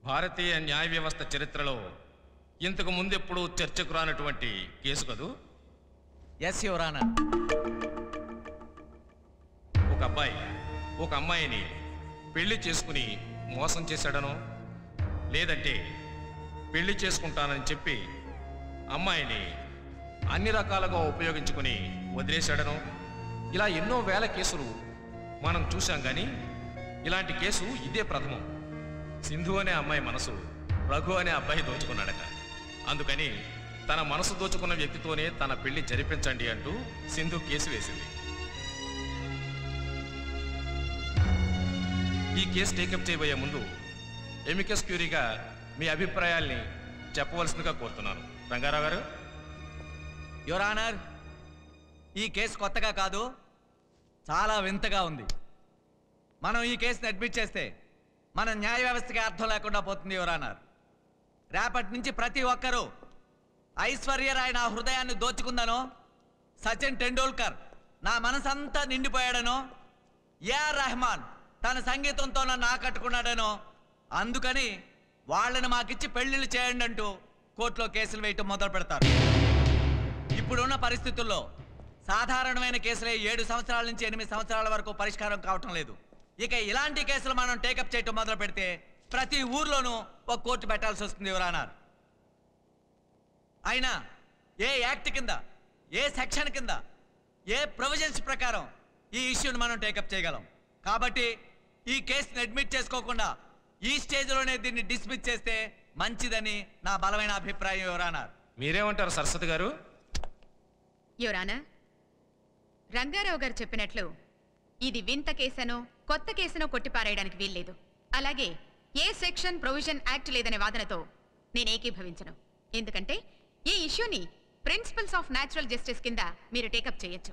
భారతీయ న్యాయ వ్యవస్థ చరిత్రలో ఇంతకు ముందెప్పుడు చర్చకు రానటువంటి కేసు కదూ ఎస్ యువర్ ఆనర్ ఒక అబ్బాయి ఒక అమ్మాయిని పెళ్లి చేసుకుని మోసం చేశాడనో లేదంటే పెళ్లి చేసుకుంటానని చెప్పి అమ్మాయిని అన్ని రకాలుగా ఉపయోగించుకుని వదిలేశాడనో ఇలా ఎన్నో వేల కేసులు మనం చూశాం కానీ ఇలాంటి కేసు ఇదే ప్రథమం సింధు అనే అమ్మాయి మనసు రఘు అనే అబ్బాయి దోచుకున్నాడట అందుకని తన మనసు దోచుకున్న వ్యక్తితోనే తన పెళ్లి జరిపించండి అంటూ సింధు కేసు వేసింది ఈ కేసు టేకప్ చేయబోయే ముందు ఎమికస్ క్యూరీగా మీ అభిప్రాయాల్ని చెప్పవలసిందిగా కోరుతున్నాను రంగారావు గారు యువర్ ఆనర్ ఈ కేసు కొత్తగా కాదు చాలా వింతగా ఉంది మనం ఈ కేసుని అడ్మిట్ చేస్తే మన న్యాయ వ్యవస్థకి అర్థం లేకుండా పోతుంది యువర్ ఆనర్ రేపటి నుంచి ప్రతి ఒక్కరూ ఐశ్వర్యరాయ్ నా హృదయాన్ని దోచుకుందనో సచిన్ టెండూల్కర్ నా మనసంతా నిండిపోయాడనో ఏఆర్ రెహమాన్ తన సంగీతంతో నన్ను ఆకట్టుకున్నాడనో అందుకని వాళ్ళని మాకిచ్చి పెళ్లిళ్ళు చేయండి అంటూ కోర్టులో కేసులు వేయటం మొదలు పెడతారు ఇప్పుడున్న పరిస్థితుల్లో సాధారణమైన కేసులే ఏడు సంవత్సరాల నుంచి ఎనిమిది సంవత్సరాల వరకు పరిష్కారం కావటం లేదు ఇక ఇలాంటి కేసులు మనం టేకప్ చేయటం మొదలు పెడితే ప్రతి ఊర్లోనూ ఒక కోర్టు పెట్టాల్సి వస్తుంది యువరానార్ అయినా ఏ యాక్ట్ కింద ఏ సెక్షన్ కింద ఏ ప్రొవిజన్స్ ప్రకారం ఈ ఇష్యూని మనం టేకప్ చేయగలం కాబట్టి ఈ కేసుని అడ్మిట్ చేసుకోకుండా ఈ స్టేజ్లోనే దీన్ని డిస్మిస్ చేస్తే మంచిదని నా బలమైన అభిప్రాయం యువరానార్ మీరేమంటారు సరస్వతి గారు యువరానా రంగారావు గారు చెప్పినట్లు ఇది వింత కేసనో కొత్త కేసునో కొట్టిపారేయడానికి వీల్లేదు అలాగే ఏ సెక్షన్ ప్రొవిజన్ యాక్ట్ లేదనే వాదనతో నేను ఏకీభవించను ఎందుకంటే ఈ ఇష్యూని ప్రిన్సిపల్స్ ఆఫ్ న్యాచురల్ జస్టిస్ కింద మీరు టేకప్ చేయొచ్చు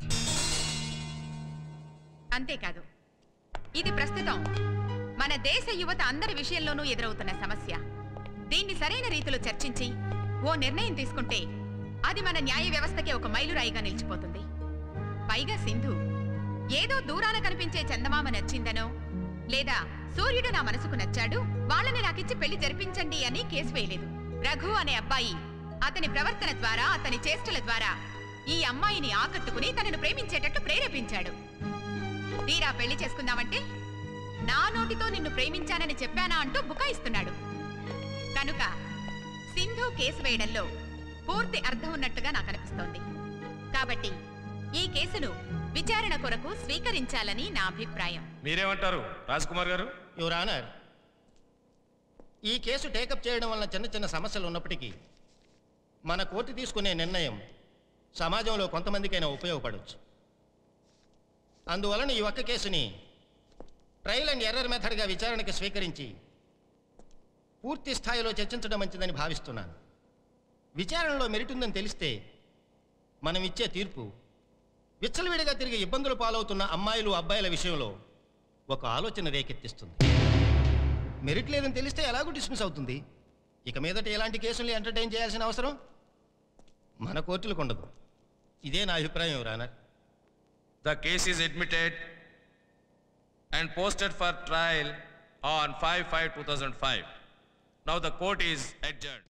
అంతేకాదు ఇది ప్రస్తుతం మన దేశ యువత అందరి విషయంలోనూ ఎదురవుతున్న సమస్య దీన్ని సరైన రీతిలో చర్చించి ఓ నిర్ణయం తీసుకుంటే అది మన న్యాయ వ్యవస్థకి ఒక మైలురాయిగా నిలిచిపోతుంది పైగా సింధు ఏదో దూరాన కనిపించే చందమామ నచ్చిందనో లేదా సూర్యుడు నా మనసుకు నచ్చాడు వాళ్ళని నాకిచ్చి పెళ్లి జరిపించండి అని కేసు వేయలేదు రఘు అనే అబ్బాయి అతని ప్రవర్తన ద్వారా అతని చేష్టల ద్వారా ఈ అమ్మాయిని ఆకట్టుకుని తనను ప్రేమించేటట్టు ప్రేరేపించాడు తీరా పెళ్లి చేసుకుందామంటే నా నోటితో నిన్ను ప్రేమించానని చెప్పానా అంటూ బుకాయిస్తున్నాడు కనుక సింధు కేసు వేయడంలో పూర్తి అర్థం ఉన్నట్టుగా నాకు అనిపిస్తోంది కాబట్టి ఈ కేసును విచారణ కొరకు స్వీకరించాలని నా అభిప్రాయం మీరేమంటారు రాజ్ కుమార్ గారు యువర్ ఆనర్ ఈ కేసు టేకప్ చేయడం వలన చిన్న చిన్న సమస్యలు ఉన్నప్పటికీ మన కోర్టు తీసుకునే నిర్ణయం సమాజంలో కొంతమందికైనా ఉపయోగపడవచ్చు అందువలన ఈ ఒక్క కేసుని ట్రయల్ అండ్ ఎర్రర్ మెథడ్గా విచారణకి స్వీకరించి పూర్తి స్థాయిలో చర్చించడం మంచిదని భావిస్తున్నాను విచారణలో మెరిట్ ఉందని తెలిస్తే మనం ఇచ్చే తీర్పు విచ్చలవిడిగా తిరిగి ఇబ్బందులు పాలవుతున్న అమ్మాయిలు అబ్బాయిల విషయంలో ఒక ఆలోచన రేకెత్తిస్తుంది మెరిట్ లేదని తెలిస్తే ఎలాగో డిస్మిస్ అవుతుంది ఇక మీదట ఎలాంటి కేసులు ఎంటర్టైన్ చేయాల్సిన అవసరం మన కోర్టులకు ఉండదు ఇదే నా అభిప్రాయం రానర్ The case is admitted and posted for trial on 5 5 2005. Now the court is adjourned.